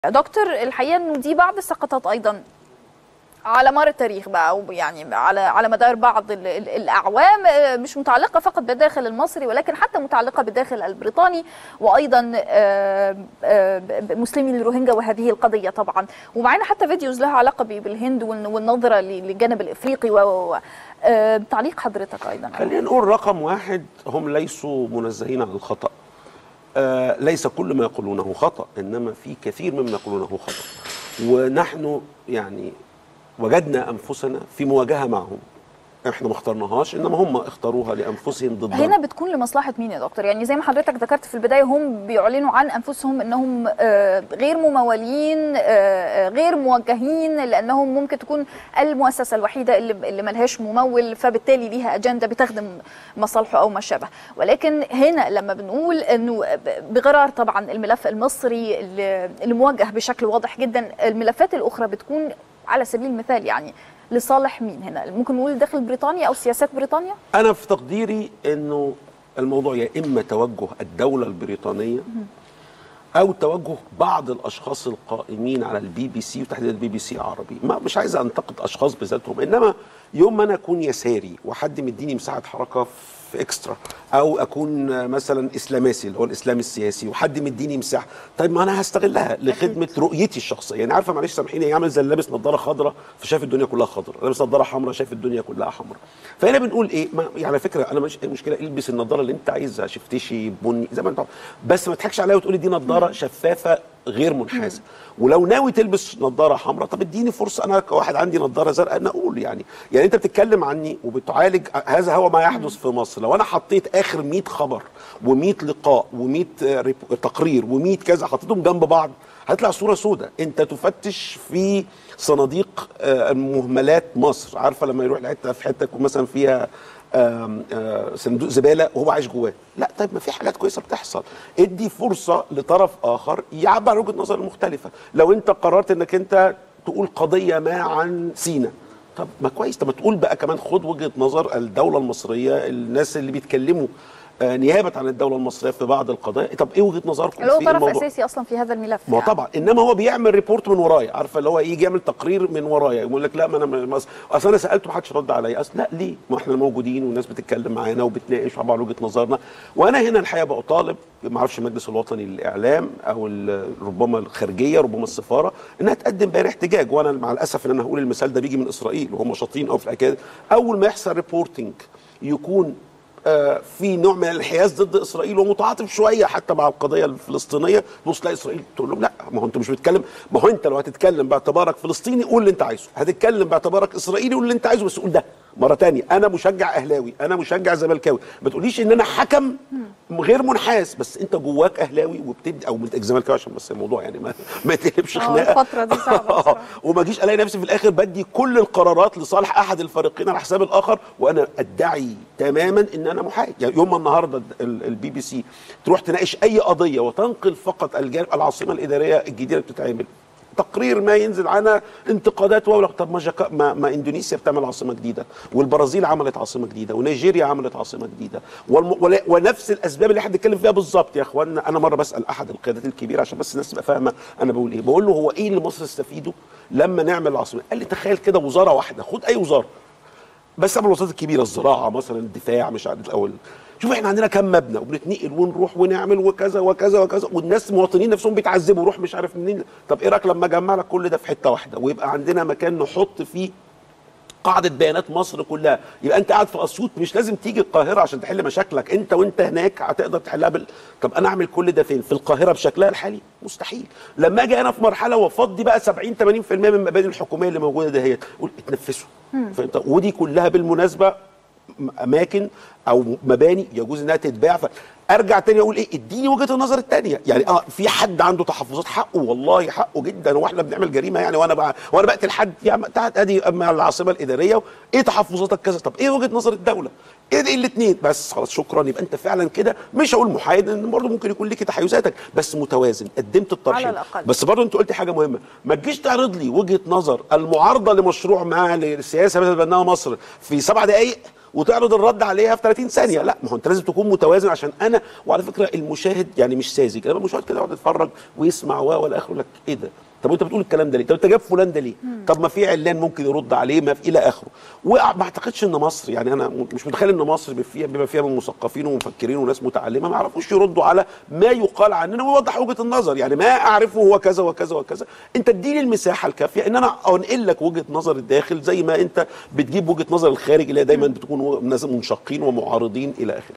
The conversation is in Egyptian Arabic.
دكتور الحقيقه انه دي بعض السقطات ايضا على مر التاريخ بقى او يعني على على مدار بعض ال- ال- الاعوام آه، مش متعلقه فقط بالداخل المصري ولكن حتى متعلقه بالداخل البريطاني وايضا آه، آه، ب- مسلمي الروهينجا وهذه القضيه طبعا ومعنا حتى فيديوز لها علاقه ب- بالهند والن- والنظره ل- للجانب الافريقي و- و و- آه، تعليق حضرتك ايضا خلينا نقول رقم واحد هم ليسوا منزهين عن الخطأ آه ليس كل ما يقولونه خطأ إنما في كثير مما يقولونه خطأ ونحن يعني وجدنا أنفسنا في مواجهة معهم احنا ما اخترناهاش انما هم اختاروها لانفسهم ضدنا هنا بتكون لمصلحه مين يا دكتور يعني زي ما حضرتك ذكرت في البدايه هم بيعلنوا عن انفسهم انهم آه، غير ممولين آه، آه، غير موجهين لانهم ممكن تكون المؤسسه الوحيده اللي اللي ملهاش ممول فبالتالي ليها اجنده بتخدم مصالحه او ما شابه ولكن هنا لما بنقول انه بغرار طبعا الملف المصري اللي اللي موجه بشكل واضح جدا الملفات الاخرى بتكون على سبيل المثال يعني لصالح مين هنا ممكن نقول داخل بريطانيا او سياسات بريطانيا انا في تقديري انه الموضوع يا اما توجه الدوله البريطانيه او توجه بعض الاشخاص القائمين على البي بي سي وتحديدا البي بي سي عربي ما مش عايز انتقد اشخاص بذاتهم انما يوم ما انا اكون يساري وحد مديني مساحه حركه في اكسترا او اكون مثلا اسلاماسي اللي هو الاسلام السياسي وحد مديني مساحه طيب ما انا هستغلها لخدمه رؤيتي الشخصيه يعني عارفه معلش سامحيني يعمل زي اللي لابس نظاره خضراء فشايف الدنيا كلها خضراء لابس نظاره حمراء شايف الدنيا كلها حمراء فهنا بنقول ايه ما يعني على فكره انا مش مشكله البس النظاره اللي انت عايزها شفتشي بني زي ما انت عاوز. بس ما تضحكش عليا وتقولي دي نظاره شفافه غير منحازه ولو ناوي تلبس نظاره حمراء طب اديني فرصه انا كواحد عندي نظاره زرقاء انا اقول يعني يعني انت بتتكلم عني وبتعالج هذا هو ما يحدث في مصر لو انا حطيت اخر 100 خبر و100 لقاء و100 تقرير و100 كذا حطيتهم جنب بعض هتطلع صوره سوداء انت تفتش في صناديق آه، مهملات مصر عارفه لما يروح لحته في حته يكون مثلا فيها آم، آه، صندوق زباله وهو عايش جواه لا طيب ما في حاجات كويسه بتحصل ادي فرصه لطرف اخر يعبر عن وجهه نظر مختلفه لو انت قررت انك انت تقول قضيه ما عن سينا طب ما كويس طب ما تقول بقى كمان خد وجهه نظر الدوله المصريه الناس اللي بيتكلموا آه، نيابه عن الدوله المصريه في بعض القضايا طب ايه وجهه نظركم اللي هو في طرف الموضوع اساسي اصلا في هذا الملف ما هو يعني. طبعا انما هو بيعمل ريبورت من ورايا عارفه اللي هو يجي يعمل تقرير من ورايا يقول لك لا ما انا ما اصل انا سالته ما حدش رد عليا اصل لا ليه ما احنا موجودين والناس بتتكلم معانا وبتناقش مع بعض وجهه نظرنا وانا هنا الحقيقه بطالب ما اعرفش المجلس الوطني للاعلام او ال- ربما الخارجيه ربما السفاره انها تقدم بيان احتجاج وانا مع الاسف ان انا هقول المثال ده بيجي من اسرائيل وهم شاطرين قوي في الحكايه دي. اول ما يحصل ريبورتنج يكون آه، في نوع من الانحياز ضد اسرائيل ومتعاطف شويه حتى مع القضيه الفلسطينيه تبص تلاقي اسرائيل تقول لهم لا ما هو انت مش بتتكلم ما هو انت لو هتتكلم باعتبارك فلسطيني قول اللي انت عايزه هتتكلم باعتبارك اسرائيلي قول اللي انت عايزه بس قول ده مره تانية انا مشجع اهلاوي انا مشجع زملكاوي ما تقوليش ان انا حكم غير منحاز بس انت جواك اهلاوي وبتبدي او زملكاوي عشان بس الموضوع يعني ما, ما يتقلبش اه خناقه الفترة دي صعبة بصراحة. وما اجيش الاقي نفسي في الاخر بدي كل القرارات لصالح احد الفريقين على حساب الاخر وانا ادعي تماما ان انا محايد يعني يوم ما النهارده البي بي سي تروح تناقش اي قضيه وتنقل فقط الجانب العاصمه الاداريه الجديده اللي بتتعمل تقرير ما ينزل عنها انتقادات ولا طب ما, جاكا ما, ما اندونيسيا بتعمل عاصمه جديده والبرازيل عملت عاصمه جديده ونيجيريا عملت عاصمه جديده والم... ولا- ونفس الاسباب اللي احنا بنتكلم فيها بالظبط يا اخوانا انا مره بسال احد القيادات الكبيره عشان بس الناس تبقى فاهمه انا بقول ايه بقول له هو ايه اللي مصر تستفيده لما نعمل العاصمه قال لي تخيل كده وزاره واحده خد اي وزاره بس قبل الوزارات الكبيره الزراعه مثلا الدفاع مش عارف الاول شوف احنا عندنا كم مبنى وبنتنقل ونروح ونعمل وكذا وكذا وكذا والناس المواطنين نفسهم بيتعذبوا روح مش عارف منين طب ايه رايك لما اجمع لك كل ده في حته واحده ويبقى عندنا مكان نحط فيه قاعدة بيانات مصر كلها يبقى انت قاعد في اسيوط مش لازم تيجي القاهرة عشن تحل مشاكلك انت وانت هناك هتقدر تحلها بال... طب انا اعمل كل ده فين في القاهرة بشكلها الحالي مستحيل لما اجي انا في مرحلة وافضي بقى 70 80% من المباني الحكومية اللي موجودة دهيت قول اتنفسوا فانت ودي كلها بالمناسبة م- اماكن او مباني يجوز انها تتباع ارجع تاني اقول ايه اديني وجهه النظر الثانيه يعني اه في حد عنده تحفظات حقه والله حقه جدا واحنا بنعمل جريمه يعني وانا بقى وانا بقتل حد يعني تعال ادي مع العاصمه الاداريه ايه تحفظاتك كذا طب ايه وجهه نظر الدوله ايه دي الاثنين بس خلاص شكرا يبقى انت فعلا كده مش هقول محايد لان برضه ممكن يكون ليكي تحيزاتك بس متوازن قدمت الترشيح على الأقل. بس برضه انت قلت حاجه مهمه ما تجيش تعرض لي وجهه نظر المعارضه لمشروع ما للسياسه مثلا بانها مصر في سبع دقائق وتعرض الرد عليها في 30 ثانيه لا ما هو انت لازم تكون متوازن عشان انا وعلى فكره المشاهد يعني مش ساذج لما المشاهد كده يقعد يتفرج ويسمع و والى اخره يقول لك ايه ده طب انت بتقول الكلام ده ليه؟ طب انت جاب فلان ده ليه؟ طب ما في علان ممكن يرد عليه ما في الى اخره. وما اعتقدش ان مصر يعني انا م- مش متخيل ان مصر بيبقى فيها بما فيها من مثقفين ومفكرين وناس متعلمه ما يعرفوش يردوا على ما يقال عننا ويوضح وجهه النظر، يعني ما اعرفه هو كذا وكذا وكذا، انت اديني المساحه الكافيه ان انا انقل لك وجهه نظر الداخل زي ما انت بتجيب وجهه نظر الخارج اللي هي دايما بتكون ناس منشقين ومعارضين الى اخره.